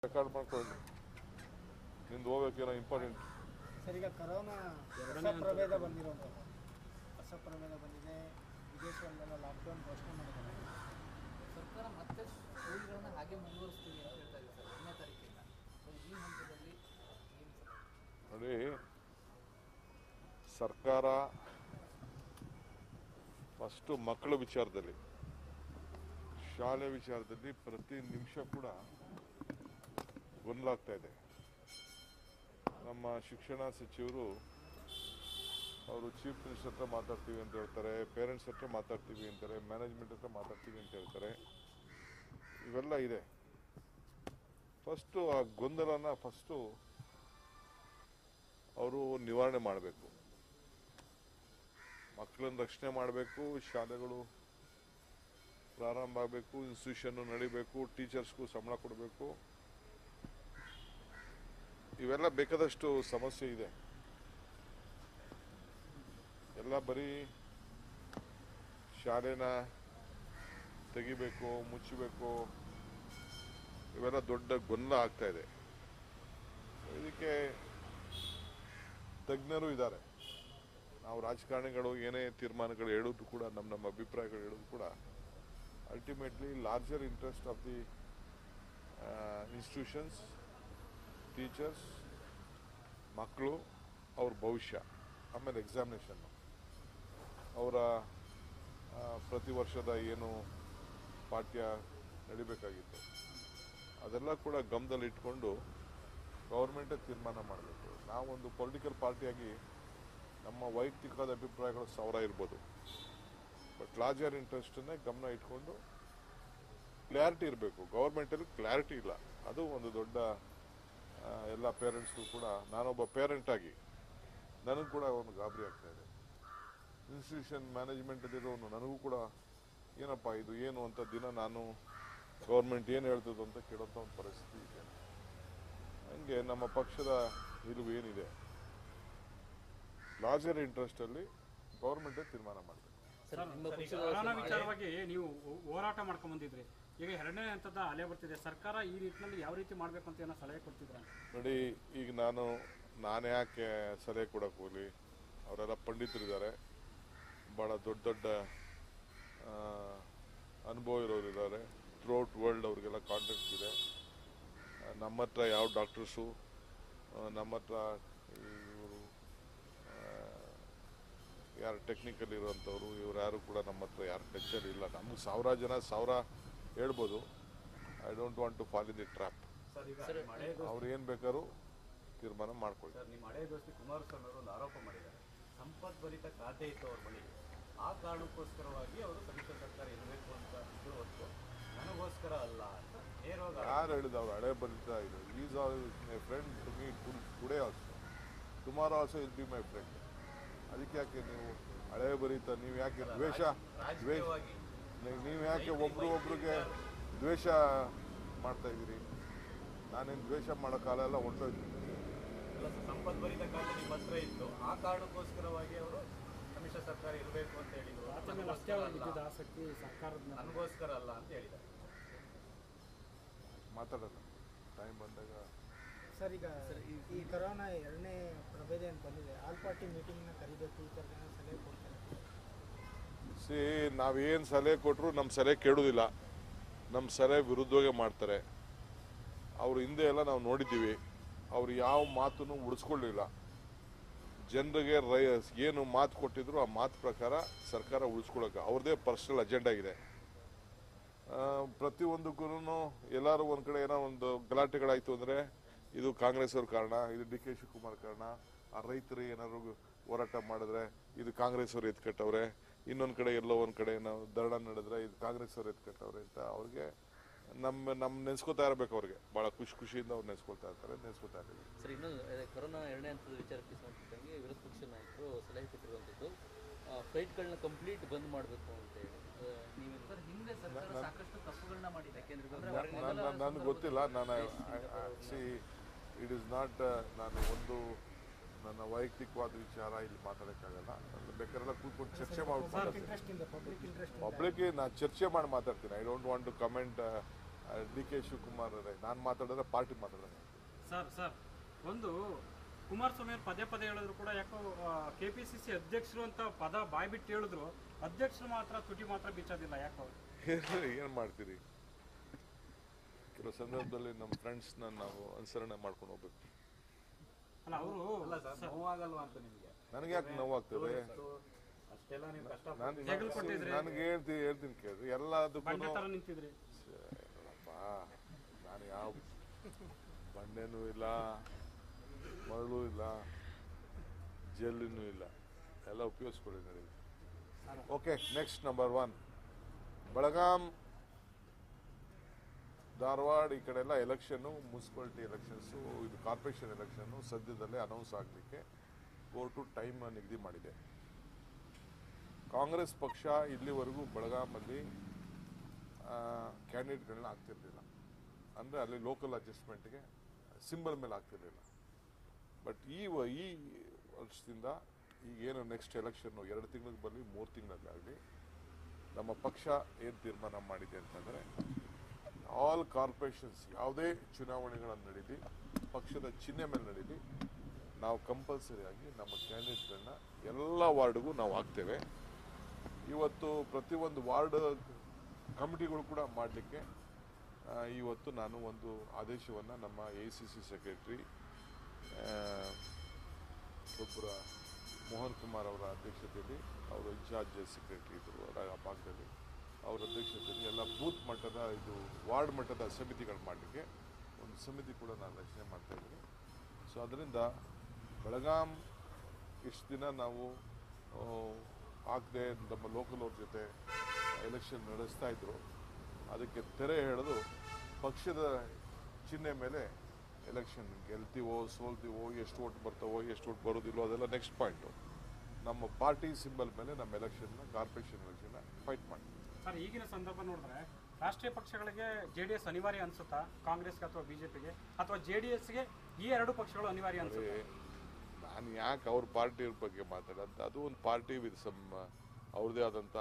Record ಮಾಡ್ಕೊಳ್ಳಿ ನಿಂದು ಹೋಗ್ಬೇಕೇನೋ ಇಂಪಾರ್ಟೆಂಟ್ ಸರ್ ಈಗ ಕರೋನಾ ಹೊಸ ಪ್ರಭೇದ ಬಂದಿರುವಂಥದ್ದು ಹೊಸ ಪ್ರಭೇದ ಬಂದಿದೆ ವಿದೇಶಗಳಲ್ಲೆಲ್ಲ ಲಾಕ್ಡೌನ್ ಘೋಷಣೆ ಮಾಡಿದ್ದಾರೆ ಸರ್ಕಾರ ಮತ್ತೆ ಸ್ಕೂಲ್ಗಳನ್ನ ಹಾಗೆ ಮುಂದುವರಿಸ್ತೀವಿ ಅಂತ ಹೇಳ್ತಾ ಇದೆ ಸರ್ ಒಂದನೇ ತಾರೀಕಿಂದ ಸೊ ಈ ಹಂತದಲ್ಲಿ ಏನು ಸರ್ ನೋಡಿ ಸರ್ಕಾರ ಫಸ್ಟು ಮಕ್ಕಳ ವಿಚಾರದಲ್ಲಿ ಶಾಲೆ ವಿಚಾರದಲ್ಲಿ ಪ್ರತಿ ನಿಮಿಷ ಕೂಡ ಗೊಂದಲಾಗ್ತಾ ಇದೆ ನಮ್ಮ ಶಿಕ್ಷಣ ಸಚಿವರು ಅವರು ಚೀಫ್ ಮಿನಿಸ್ಟರ್ ಹತ್ರ ಮಾತಾಡ್ತೀವಿ ಅಂತ ಹೇಳ್ತಾರೆ ಪೇರೆಂಟ್ಸ್ ಹತ್ರ ಮಾತಾಡ್ತೀವಿ ಅಂತಾರೆ ಮ್ಯಾನೇಜ್ಮೆಂಟ್ ಹತ್ರ ಮಾತಾಡ್ತೀವಿ ಅಂತ ಹೇಳ್ತಾರೆ ಇವೆಲ್ಲ ಇದೆ ಫಸ್ಟು ಆ ಗೊಂದಲನ ಫಸ್ಟು ಅವರು ನಿವಾರಣೆ ಮಾಡಬೇಕು ಮಕ್ಕಳನ್ನ ರಕ್ಷಣೆ ಮಾಡಬೇಕು ಶಾಲೆಗಳು ಪ್ರಾರಂಭ ಆಗಬೇಕು ಇನ್ಸ್ಟಿಟ್ಯೂಷನ್ ನಡಿಬೇಕು ಟೀಚರ್ಸ್ಗೂ ಸಂಬಳ ಕೊಡಬೇಕು ಇವೆಲ್ಲ ಬೇಕಾದಷ್ಟು ಸಮಸ್ಯೆ ಇದೆ ಎಲ್ಲ ಬರೀ ಶಾಲೆನ ತೆಗಿಬೇಕು ಮುಚ್ಚಬೇಕು ಇವೆಲ್ಲ ದೊಡ್ಡ ಗೊಂದಲ ಆಗ್ತಾ ಇದೆ ಇದಕ್ಕೆ ತಜ್ಞರು ಇದ್ದಾರೆ ನಾವು ರಾಜಕಾರಣಿಗಳು ಏನೇ ತೀರ್ಮಾನಗಳು ಹೇಳೋದು ಕೂಡ ನಮ್ಮ ನಮ್ಮ ಅಭಿಪ್ರಾಯಗಳು ಹೇಳೋದು ಕೂಡ ultimately larger interest of the institutions teachers ಮಕ್ಕಳು ಅವ್ರ ಭವಿಷ್ಯ ಆಮೇಲೆ ಎಕ್ಸಾಮಿನೇಷನ್ನು ಅವರ ಆ, ಪ್ರತಿ ವರ್ಷದ ಏನು ಪಾಠ್ಯ ನಡಿಬೇಕಾಗಿತ್ತು ಅದೆಲ್ಲ ಕೂಡ ಗಮನದಲ್ಲಿ ಇಟ್ಕೊಂಡು ಗೌರ್ಮೆಂಟೇ ತೀರ್ಮಾನ ಮಾಡಬೇಕು ನಾವೊಂದು ಪೊಲಿಟಿಕಲ್ ಪಾರ್ಟಿಯಾಗಿ ನಮ್ಮ ವೈಯಕ್ತಿಕವಾದ ಅಭಿಪ್ರಾಯಗಳು ಸಾವಿರ ಇರ್ಬೋದು ಬಟ್ ಲಾರ್ಜರ್ ಇಂಟ್ರೆಸ್ಟನ್ನೇ ಗಮನ ಇಟ್ಕೊಂಡು ಕ್ಲಾರಿಟಿ ಇರಬೇಕು ಗೌರ್ಮೆಂಟಲ್ಲಿ ಕ್ಲಾರಿಟಿ ಇಲ್ಲ ಅದು ಒಂದು ದೊಡ್ಡ ಆ, ಎಲ್ಲ ಪೇರೆಂಟ್ಸ್ಗೂ ಕೂಡ ನಾನೊಬ್ಬ ಪೇರೆಂಟ್ ಆಗಿ ನನಗೂ ಕೂಡ ಒಂದು ಗಾಬರಿ ಆಗ್ತಾ ಇದೆ ಇನ್ಸ್ಟಿಟ್ಯೂಷನ್ ಮ್ಯಾನೇಜ್ಮೆಂಟಲ್ಲಿರೋನು ನನಗೂ ಕೂಡ ಏನಪ್ಪ ಇದು ಏನು ಅಂತ ದಿನ ನಾನು ಗೌರ್ಮೆಂಟ್ ಏನು ಹೇಳ್ತದೆ ಅಂತ ಕೇಳೋಂಥ ಒಂದು ಪರಿಸ್ಥಿತಿ ಇದೆ ಹಂಗೆ ನಮ್ಮ ಪಕ್ಷದ ನಿಲುವು ಏನಿದೆ ಲಾರ್ಜರ್ ಇಂಟ್ರೆಸ್ಟಲ್ಲಿ ಗೌರ್ಮೆಂಟೇ ತೀರ್ಮಾನ ಮಾಡಬೇಕು ಸರ್ ನಿಮ್ಮ ಸರ್, ಈಗ ಪಕ್ಷದ ಕೊರೋನಾ ವಿಚಾರವಾಗಿ ನೀವು ಹೋ- ಹೋರಾಟ ಮಾಡ್ಕೊಂಡ್ ಬಂದಿದ್ರಿ ಈಗ ಎರಡನೇ ಹಂತದ ಅಲೆ ಬರ್ತಿದೆ ಸರ್ಕಾರ ಈ ನಿಟ್ಟಿನಲ್ಲಿ ಯಾವ ರೀತಿ ಮಾಡಬೇಕು ಅಂತ ಏನೋ ಸಲಹೆ ಕೊಡ್ತಿದ್ರ ನೋಡಿ ಈಗ ನಾನು ನಾನು ಯಾಕೆ ಸಲಹೆ ಕೊಡಕ್ಕೆ ಹೋಗ್ಲಿ ಅವರೆಲ್ಲ ಪಂಡಿತರಿದ್ದಾರೆ ಭಾಳ ದೊಡ್ಡ ದೊಡ್ಡ ಆ, ಅನುಭವ ಇರೋರು ಇದ್ದಾರೆ ಥ್ರೂಔಟ್ ವರ್ಲ್ಡ್ ಅವ್ರಿಗೆಲ್ಲ ಕಾಂಟ್ಯಾಕ್ಟ್ ಇದೆ ಆ, ನಮ್ಮ ಹತ್ರ ಯಾವ ಡಾಕ್ಟರ್ಸು ನಮ್ಮ ಹತ್ರ ಇವರು ಯಾರು ಟೆಕ್ನಿಕಲ್ ಇರುವಂಥವ್ರು ಇವ್ರು ಯಾರು ಕೂಡ ನಮ್ಮ ಹತ್ರ ಯಾರು ಟಚ್ಚಲ್ಲಿ ಇಲ್ಲ ನಮ್ಗೆ ಸಾವಿರ ಜನ ಸಾವಿರ ಹೇಳ್ಬೋದು I don't want to fall in the trap sir ಈಗ ನಿಮ್ಮ ಹಳೆಯ ದೋಸ್ತಿ ಅವ್ರು ಏನು ಬೇಕಾದ್ರೂ ತೀರ್ಮಾನ ಮಾಡ್ಕೊಳ್ಳಿ ಸರ್ ನಿಮ್ಮ ಹಳೆಯ ದೋಸ್ತಿ ಕುಮಾರಸ್ವಾಮಿ ಅವರು ಒಂದು ಆರೋಪ ಮಾಡಿದ್ದಾರೆ ಸಂಪದ್ಭರಿತ ಖಾತೆ ಇತ್ತು ಅವ್ರ ಬಳಿ ಆ ಕಾರಣಕ್ಕೋಸ್ಕರವಾಗಿ ಅವರು ಸಮ್ಮಿಶ್ರ ಸರ್ಕಾರ ಇರಬೇಕು ಅಂತ ಇದ್ರು ಹೊತ್ತು ನನಗೋಸ್ಕರ ಅಲ್ಲ ಅಂತ ನೇರವಾಗಿ ಆರೋಪ ಯಾರು ಹೇಳಿದ ಅವ್ರು ಹಳೆ ಬರೀತಾ ಇದು is all my friend to me today also tomorrow also I'll be my friend ಅದಕ್ಕೆ ಯಾಕೆ ನೀವು ಹಳೆ ಬರೀತಾ ನೀವು ಯಾಕೆ ದ್ವೇಷ ದ್ವೇಷ ರಾಜಕೀಯವಾಗಿ ನೀವು ಯಾಕೆ ಒಬ್ರು ಒಬ್ರಿಗೆ ದ್ವೇಷ ಮಾಡ್ತಾ ಇದ್ದೀರಿ ನಾನೇನು ದ್ವೇಷ ಮಾಡೋ ಕಾಲ ಎಲ್ಲ ಹೊಂಟೋಯ್ತು ಎಲ್ಲ ಸಂಪದ್ಭರಿತ ಖಾತೆ ನಿಮ್ಮ ಹತ್ರ ಇತ್ತು ಆ ಕಾರಣಕ್ಕೋಸ್ಕರವಾಗಿ ಅವರು ಸಮ್ಮಿಶ್ರ ಸರ್ಕಾರ ಇರಬೇಕು ಅಂತ ಹೇಳಿದ್ರು ರಾಜ್ಯ ಮೇಲೆ ಅಷ್ಟೇ ನನಗೋಸ್ಕರ ಅವ್ರಿಗೆ ಇದ್ದಿದ್ದ ಅಲ್ಲ. ಆಸಕ್ತಿ ಸರ್ಕಾರದ ಮೇಲೆ. ನನಗೋಸ್ಕರ ಅಲ್ಲ ಅಂತ ಹೇಳಿದ್ದಾರೆ ಮಾತಾಡೋಣ ಟೈಮ್ ಬಂದಾಗ ಸರ್ ಈಗ ಈ ಕರೋನಾ ಎರಡನೇ ಪ್ರಭೇದ ಏನು ಬಂದಿದೆ ಆಲ್ ಪಾರ್ಟಿ ಮೀಟಿಂಗ್ನ ಕರಿಬೇಕು ಈ ಥರದ ಏನೋ ಸಲಹೆ ಕೊಡ್ತಾರೆ ಸಿ ನಾವೇನು ಸಲಹೆ ಕೊಟ್ಟರು ನಮ್ಮ ಸಲಹೆ ಕೇಳೋದಿಲ್ಲ ನಮ್ಮ ಸಲಹೆ ವಿರುದ್ಧವಾಗೇ ಮಾಡ್ತಾರೆ ಅವ್ರ ಹಿಂದೆ ಎಲ್ಲ ನಾವು ನೋಡಿದ್ದೀವಿ ಅವ್ರು ಯಾವ ಮಾತನ್ನು ಉಳಿಸ್ಕೊಳ್ಳಿಲ್ಲ ಜನರಿಗೆ ರೈ ಏನು ಮಾತು ಕೊಟ್ಟಿದ್ರು ಆ ಮಾತು ಪ್ರಕಾರ ಸರ್ಕಾರ ಉಳಿಸ್ಕೊಳ್ಳೋಕೆ ಅವ್ರದ್ದೇ ಪರ್ಸನಲ್ ಅಜೆಂಡಾ ಇದೆ ಆ, ಪ್ರತಿಯೊಂದಕ್ಕೂ ಎಲ್ಲರೂ ಒಂದು ಕಡೆ ಏನೋ ಒಂದು ಗಲಾಟೆಗಳಾಯ್ತು ಅಂದರೆ ಇದು ಕಾಂಗ್ರೆಸ್ ಅವ್ರ ಕಾರಣ ಇದು ಡಿ ಕೆ ಶಿವಕುಮಾರ್ ಕಾರಣ ಆ ರೈತರು ಏನಾದ್ರು ಹೋರಾಟ ಮಾಡಿದ್ರೆ ಇದು ಕಾಂಗ್ರೆಸ್ ಅವ್ರು ಎತ್ಕಟ್ಟವ್ರೆ ಇನ್ನೊಂದು ಕಡೆ ಎಲ್ಲೋ ಒಂದು ಕಡೆ ನಾವು ಧರಣ ನಡೆದ್ರೆ ಇದು ಕಾಂಗ್ರೆಸ್ ಅವ್ರು ಎತ್ಕಟ್ಟವ್ರೆ ಅಂತ ಅವ್ರಿಗೆ ನಮ್ಮ ನಮ್ಮ ನೆನೆಸ್ಕೊತಾ ಇರಬೇಕು ಅವ್ರಿಗೆ ಭಾಳ ಖುಷಿ ಖುಷಿಯಿಂದ ಅವ್ರು ನೆನೆಸ್ಕೊಳ್ತಾ ಇರ್ತಾರೆ ನೆನೆಸ್ಕೊತಾ ಇರ್ತೀವಿ ಸರ್ ಇನ್ನೊಂದು ಅದೇ ಕೊರೋನಾ ಎರಡನೇ ಹಂತದ ವಿಚಾರಕ್ಕೆ ಸಂಬಂಧಿಸಿದಂಗೆ ವಿರೋಧ ಪಕ್ಷ ನಾಯಕರು ಸಲಹೆ ಕೊಟ್ಟಿರುವಂಥದ್ದು ಫ್ಲೈಟ್ಗಳನ್ನ ಕಂಪ್ಲೀಟ್ ಬಂದ್ ಮಾಡಬೇಕು ಅಂತ ಹೇಳಿ ನೀವು ಸರ್ ಹಿಂದೆ ಸರ್ಕಾರ ಸಾಕಷ್ಟು ತಪ್ಪುಗಳನ್ನ ಮಾಡಿದೆ ಯಾಕೆಂದ್ರೆ ನನಗೆ ಗೊತ್ತಿಲ್ಲ ನಾನು ಸಿ ಇಟ್ ಇಸ್ ನಾಟ್ ನಾನು ಒಂದು ನನ್ನ ವೈಯಕ್ತಿಕವಾದ ವಿಚಾರ ಇಲ್ಲಿ ಮಾತಾಡೋಕ್ಕಾಗಲ್ಲ ನಾನು ಬೇಕಾರೆಲ್ಲ ಕೂತ್ಕೊಂಡು ಚರ್ಚೆ ಮಾಡ್ಬಿಟ್ಟು ಇಂಟ್ರೆಸ್ಟ್ ಇಂದ ಪಬ್ಲಿಕ್ ಇಂಟ್ರೆಸ್ಟ್ ಪಬ್ಲಿಕ್ ನಾನು ಚರ್ಚೆ ಮಾಡಿ ಮಾತಾಡ್ತೀನಿ I don't want to comment D K Shivakumar ನಾನು ಮಾತಾಡಿದ್ರೆ ಪಾರ್ಟಿ ಮಾತಾಡೋದು ಸರ್ ಸರ್ ಒಂದು ಕುಮಾರಸ್ವಾಮಿ ಅವ್ರು ಪದೇ ಪದೇ ಹೇಳಿದ್ರು ಕೂಡ ಯಾಕೋ ಕೆ ಪಿ ಸಿ ಸಿ ಅಧ್ಯಕ್ಷರು ಅಂತ ಪದ ಬಾಯ್ ಬಿಟ್ಟು ಹೇಳಿದ್ರು ಅಧ್ಯಕ್ಷರು ಮಾತ್ರ ತುಟಿ ಮಾತ್ರ ಬಿಚ್ಚೋದಿಲ್ಲ ಯಾಕೋ ಏನು ಮಾಡ್ತೀರಿ ಕೆಲವು ಸಂದರ್ಭದಲ್ಲಿ ನಮ್ಮ ಫ್ರೆಂಡ್ಸ್ನ ನಾವು ಅನುಸರಣೆ ಮಾಡ್ಕೊಂಡು ಹೋಗ್ಬೇಕು ಅಲ್ಲ ಅವರು ಅಲ್ಲ ಸರ್ ನೋವಾಗಲ್ವಾ ಅಂತ ನಿಮಗೆ ನನಗೆ ಯಾಕೆ ನೋವಾಗ್ತದೆ ಅಷ್ಟೆಲ್ಲ ನೀವು ಕಷ್ಟ ನಾನು ಹೆಗಲು ಕೊಟ್ಟಿದ್ರೆ? ನನಗೆ ಹೇಳ್ತೀನಿ ಹೇಳ್ತೀನಿ ಕೇಳ್ರಿ ಎಲ್ಲದಕ್ಕೂ ಬಂಡೆ ತರ ನಿಂತಿದ್ರಿ ಅಪ್ಪ ನಾನು ಯಾವ ಬಂಡೆನೂ ಇಲ್ಲ ಮರಳು ಇಲ್ಲ ಜೆಲ್ಲಿನೂ ಇಲ್ಲ ಎಲ್ಲ ಉಪಯೋಗಿಸ್ಕೊಳ್ಳಿ ನಡೀಲಿ okay next number one Belgaum Dharwad ಈ ಕಡೆ ಎಲ್ಲ ಎಲೆಕ್ಷನ್ನು ಮುನ್ಸಿಪಾಲಿಟಿ ಎಲೆಕ್ಷನ್ಸು ಇದು ಕಾರ್ಪೊರೇಷನ್ ಎಲೆಕ್ಷನ್ನು ಸದ್ಯದಲ್ಲೇ ಅನೌನ್ಸ್ ಆಗಲಿಕ್ಕೆ ಕೋರ್ಟು ಟೈಮ್ ನಿಗದಿ ಮಾಡಿದೆ ಕಾಂಗ್ರೆಸ್ ಪಕ್ಷ ಇಲ್ಲಿವರೆಗೂ ಬೆಳಗಾಮಲ್ಲಿ ಕ್ಯಾಂಡಿಡೇಟ್ಗಳನ್ನ ಆಗ್ತಿರ್ಲಿಲ್ಲ ಅಂದರೆ ಅಲ್ಲಿ ಲೋಕಲ್ ಅಡ್ಜಸ್ಟ್ಮೆಂಟ್ಗೆ ಸಿಂಬಲ್ ಮೇಲೆ ಆಗ್ತಿರ್ಲಿಲ್ಲ ಬಟ್ ಈ ವ- ಈ ವರ್ಷದಿಂದ ಈಗೇನು ನೆಕ್ಸ್ಟ್ ಎಲೆಕ್ಷನ್ನು ಎರಡು ತಿಂಗಳಿಗೆ ಬರಲಿ ಮೂರು ತಿಂಗಳಲ್ಲಿ ಆಗಲಿ ನಮ್ಮ ಪಕ್ಷ ಏನು ತೀರ್ಮಾನ ಮಾಡಿದೆ ಅಂತಂದರೆ ಆಲ್ ಕಾರ್ಪೊರೇಷನ್ಸ್ ಯಾವುದೇ ಚುನಾವಣೆಗಳನ್ನು ನಡೀಲಿ ಪಕ್ಷದ ಚಿಹ್ನೆ ಮೇಲೆ ನಡೀಲಿ ನಾವು ಕಂಪಲ್ಸರಿಯಾಗಿ ನಮ್ಮ ಕ್ಯಾಂಡಿಡೇಟ್ಗಳನ್ನ ಎಲ್ಲ ವಾರ್ಡ್ಗೂ ನಾವು ಹಾಕ್ತೇವೆ ಇವತ್ತು ಪ್ರತಿಯೊಂದು ವಾರ್ಡ್ ಕಮಿಟಿಗಳು ಕೂಡ ಮಾಡಲಿಕ್ಕೆ ಇವತ್ತು ನಾನು ಒಂದು ಆದೇಶವನ್ನು ನಮ್ಮ ಎ ಸಿ ಸಿ ಸೆಕ್ರೆಟ್ರಿ ಒಬ್ಬರ ಮೋಹನ್ ಕುಮಾರ್ ಅವರ ಅಧ್ಯಕ್ಷತೆಯಲ್ಲಿ ಅವರು ಇನ್ಚಾರ್ಜ್ ಸೆಕ್ರೆಟರಿ ಇದ್ದರು ಆ ಭಾಗದಲ್ಲಿ ಅವರ ಅಧ್ಯಕ್ಷತೆಯಲ್ಲಿ ಎಲ್ಲ ಬೂತ್ ಮಟ್ಟದ ಇದು ವಾರ್ಡ್ ಮಟ್ಟದ ಸಮಿತಿಗಳು ಮಾಡಲಿಕ್ಕೆ ಒಂದು ಸಮಿತಿ ಕೂಡ ನಾನು ರಚನೆ ಮಾಡ್ತಾ ಇದ್ದೀನಿ ಸೊ ಅದರಿಂದ ಬೆಳಗಾಂ ಇಷ್ಟು ದಿನ ನಾವು ಆಗದೆ ನಮ್ಮ ಲೋಕಲ್ ಅವ್ರ ಜೊತೆ ಎಲೆಕ್ಷನ್ ನಡೆಸ್ತಾ ಇದ್ರು ಅದಕ್ಕೆ ತೆರೆ ಎಳೆದು ಪಕ್ಷದ ಚಿಹ್ನೆ ಮೇಲೆ ಎಲೆಕ್ಷನ್ ಗೆಲ್ತೀವೋ ಸೋಲ್ತೀವೋ ಎಷ್ಟು ಓಟ್ ಬರ್ತಾವೋ ಎಷ್ಟು ಓಟ್ ಬರೋದಿಲ್ಲೋ ಅದೆಲ್ಲ ನೆಕ್ಸ್ಟ್ ಪಾಯಿಂಟು ನಮ್ಮ ಪಾರ್ಟಿ ಸಿಂಬಲ್ ಮೇಲೆ ನಮ್ಮ ಎಲೆಕ್ಷನ್ನ ಕಾರ್ಪೊರೇಷನ್ ಎಲೆಕ್ಷನ್ನ ಫೈಟ್ ಮಾಡ್ತೀವಿ ಸರ್ ಈಗಿನ ಸಂದರ್ಭ ನೋಡಿದ್ರೆ ರಾಷ್ಟ್ರೀಯ ಪಕ್ಷಗಳಿಗೆ ಜೆ ಡಿ ಎಸ್ ಅನಿವಾರ್ಯ ಅನ್ಸುತ್ತಾ ಕಾಂಗ್ರೆಸ್ಗೆ ಅಥವಾ ಬಿಜೆಪಿಗೆ ಅಥವಾ ಜೆ ಡಿ ಎಸ್ಗೆ ಈ ಎರಡು ಪಕ್ಷಗಳು ಅನಿವಾರ್ಯ ಅನ್ಸುತ್ತೆ ನಾನು ಯಾಕೆ ಅವ್ರ ಪಾರ್ಟಿ ಬಗ್ಗೆ ಮಾತಾಡೋದು ಅದು ಒಂದು ಪಾರ್ಟಿ ವಿತ್ ಸಮ್ ಅವ್ರದ್ದೇ ಆದಂಥ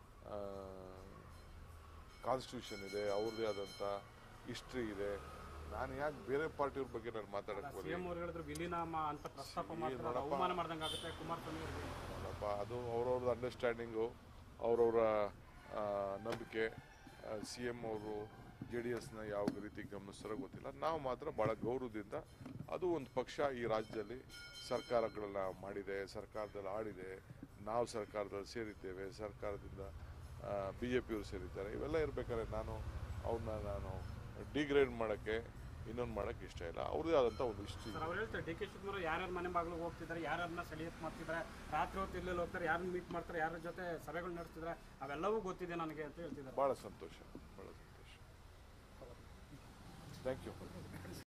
ಕಾನ್ಸ್ಟಿಟ್ಯೂಷನ್ ಇದೆ ಅವ್ರದ್ದೇ ಆದಂಥ ಹಿಸ್ಟ್ರಿ ಇದೆ ನಾನು ಯಾಕೆ ಬೇರೆ ಪಾರ್ಟಿಯವ್ರ ಬಗ್ಗೆ ನಾನು ಮಾತಾಡಕ್ಕೆ ಸಿ ಹೋಗ್ಲಿ ಎಂ ಅವ್ರು ಹೇಳಿದ್ರು ವಿಲೀನಾಮ ಅಂತ ಪ್ರಸ್ತಾಪ ಸಿ- ಮಾಡ್ತಾರೆ ನೋಡಪ್ಪ. ಅವಮಾನ ಮಾಡ್ದಂಗೆ ಆಗುತ್ತೆ ಕುಮಾರಸ್ವಾಮಿ ಅವರಿಗೆ ನೋಡಪ್ಪ ಅದು ಅವ್ರವ್ರದ್ದು ಅಂಡರ್ಸ್ಟ್ಯಾಂಡಿಂಗು ಅವ್ರವ್ರ ಆ, ನಂಬಿಕೆ ಸಿ ಎಮ್ ಅವರು ಜೆ ಡಿ ಎಸ್ನ ಯಾವ ರೀತಿ ಗಮನಿಸ್ತಾರೋ ಗೊತ್ತಿಲ್ಲ ನಾವು ಮಾತ್ರ ಭಾಳ ಗೌರವದಿಂದ ಅದು ಒಂದು ಪಕ್ಷ ಈ ರಾಜ್ಯದಲ್ಲಿ ಸರ್ಕಾರಗಳೆಲ್ಲ ಮಾಡಿದೆ ಸರ್ಕಾರದಲ್ಲಿ ಆಡಿದೆ ನಾವು ಸರ್ಕಾರದಲ್ಲಿ ಸೇರಿದ್ದೇವೆ ಸರ್ಕಾರದಿಂದ ಬಿ ಜೆ ಪಿಯವರು ಸೇರಿದ್ದಾರೆ ಇವೆಲ್ಲ ಇರಬೇಕಾದ್ರೆ ನಾನು ಅವ್ರನ್ನ ನಾನು ಡಿಗ್ರೇಡ್ ಮಾಡೋಕ್ಕೆ ಇನ್ನೊಂದು ಮಾಡೋಕ್ಕೆ ಇಷ್ಟ ಇಲ್ಲ ಅವ್ರದ್ದೇ ಆದಂಥ ಒಂದು ಹಿಸ್ಟ್ರಿ ಸರ್ ಅವ್ರು ಹೇಳ್ತಾರೆ ಡಿ ಕೆ ಶಿವಕುಮಾರ್ ಯಾರ್ಯಾರ ಮನೆ ಬಾಗಿಲಿಗೆ ಹೋಗ್ತಿದ್ದಾರೆ ಯಾರನ್ನ ಸೆಳೆಯತ್ ಮಾಡ್ತಿದ್ದಾರೆ ರಾತ್ರಿ ಹೊತ್ತು ಇಲ್ಲೆಲ್ಲ ಹೋಗ್ತಾರೆ ಯಾರನ್ನ ಮೀಟ್ ಮಾಡ್ತಾರೆ ಯಾರ ಜೊತೆ ಸಭೆಗಳು ನಡೆಸ್ತಿದ್ದಾರೆ ಅವೆಲ್ಲವೂ ಗೊತ್ತಿದೆ ನನಗೆ ಅಂತ ಹೇಳ್ತಿದ್ದಾರೆ ಭಾಳ ಸಂತೋಷ ಭಾಳ ಸಂತೋಷ ಥ್ಯಾಂಕ್ ಯು